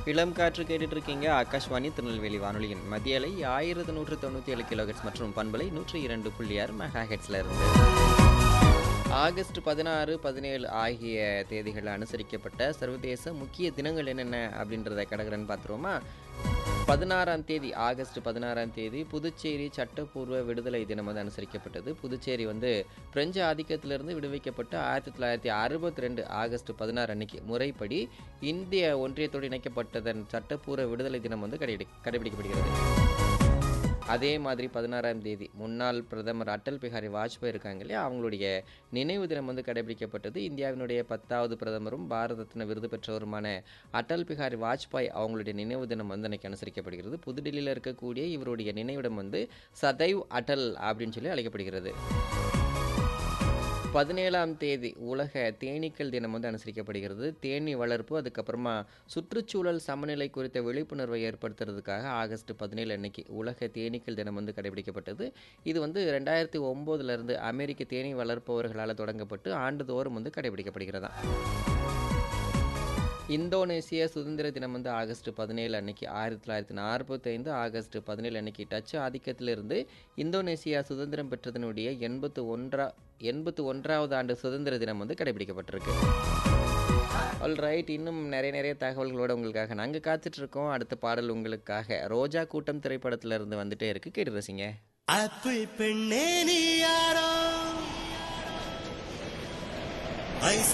இளம் காற்று கேட்டுட்டு இருக்கீங்க ஆகாஷ்வாணி திருநெல்வேலி வானொலியின் மத்திய அலை ஆயிரத்து நூற்று தொண்ணூற்றி ஏழு கிலோஹெட்ஸ் மற்றும் பண்பலை நூற்றி இரண்டு புள்ளி ஆறு மெகா ஹெட்ஸில் இருந்து ஆகஸ்ட் பதினாறு பதினேழு ஆகிய தேதிகளில் அனுசரிக்கப்பட்ட சர்வதேச முக்கிய தினங்கள் என்னென்ன அப்படின்றத கடகரன் பார்த்துருவோமா பதினாறாம் தேதி ஆகஸ்ட் பதினாறாம் தேதி புதுச்சேரி சட்டப்பூர்வ விடுதலை தினம் வந்து அனுசரிக்கப்பட்டது புதுச்சேரி வந்து பிரெஞ்சு ஆதிக்கத்திலிருந்து விடுவிக்கப்பட்டு ஆயிரத்தி தொள்ளாயிரத்தி அறுபத்தி ரெண்டு ஆகஸ்ட் பதினாறு அன்னைக்கு முறைப்படி இந்திய ஒன்றியத்தோடு இணைக்கப்பட்டதன் சட்டப்பூர்வ விடுதலை தினம் வந்து கடை கடைபிடிக்கப்படுகிறது அதே மாதிரி பதினாறாம் தேதி முன்னாள் பிரதமர் அடல் பிஹாரி வாஜ்பாய் இருக்காங்க இல்லையா அவங்களுடைய நினைவு தினம் வந்து கடைபிடிக்கப்பட்டது இந்தியாவினுடைய பத்தாவது பிரதமரும் பாரத ரத்ன விருது பெற்றவருமான அடல் பிஹாரி வாஜ்பாய் அவங்களுடைய நினைவு தினம் வந்து அன்னைக்கு அனுசரிக்கப்படுகிறது புதுடில்லியில் இருக்கக்கூடிய இவருடைய நினைவிடம் வந்து சதைவ் அடல் அப்படின்னு சொல்லி அழைக்கப்படுகிறது பதினேழாம் தேதி உலக தேனீக்கள் தினம் வந்து அனுசரிக்கப்படுகிறது தேனீ வளர்ப்பு அதுக்கப்புறமா சுற்றுச்சூழல் சமநிலை குறித்த விழிப்புணர்வை ஏற்படுத்துறதுக்காக ஆகஸ்ட் பதினேழு அன்னைக்கு உலக தேனீக்கள் தினம் வந்து கடைபிடிக்கப்பட்டது இது வந்து ரெண்டாயிரத்தி ஒம்போதுலேருந்து அமெரிக்க தேனீ வளர்ப்பவர்களால் தொடங்கப்பட்டு ஆண்டுதோறும் வந்து கடைபிடிக்கப்படுகிறதா இந்தோனேசிய சுதந்திர தினம் வந்து ஆகஸ்ட் பதினேழு அன்னைக்கு ஆயிரத்தி தொள்ளாயிரத்தி நாற்பத்தைந்து ஆகஸ்ட் பதினேழு அன்னைக்கு டச் ஆதிக்கத்திலிருந்து இந்தோனேசியா சுதந்திரம் பெற்றதனுடைய எண்பத்து ஒன்றா எண்பத்து ஒன்றாவது ஆண்டு சுதந்திர தினம் வந்து கடைபிடிக்கப்பட்டிருக்கு ஆல் ரைட் இன்னும் நிறைய நிறைய தகவல்களோட உங்களுக்காக நாங்கள் காத்துட்ருக்கோம் அடுத்த பாடல் உங்களுக்காக ரோஜா கூட்டம் திரைப்படத்துல இருந்து வந்துட்டே இருக்கு கேட்டு ரசிங்க ஆப்பிள் பெண்ணே நீ யாரோ ஐஸ்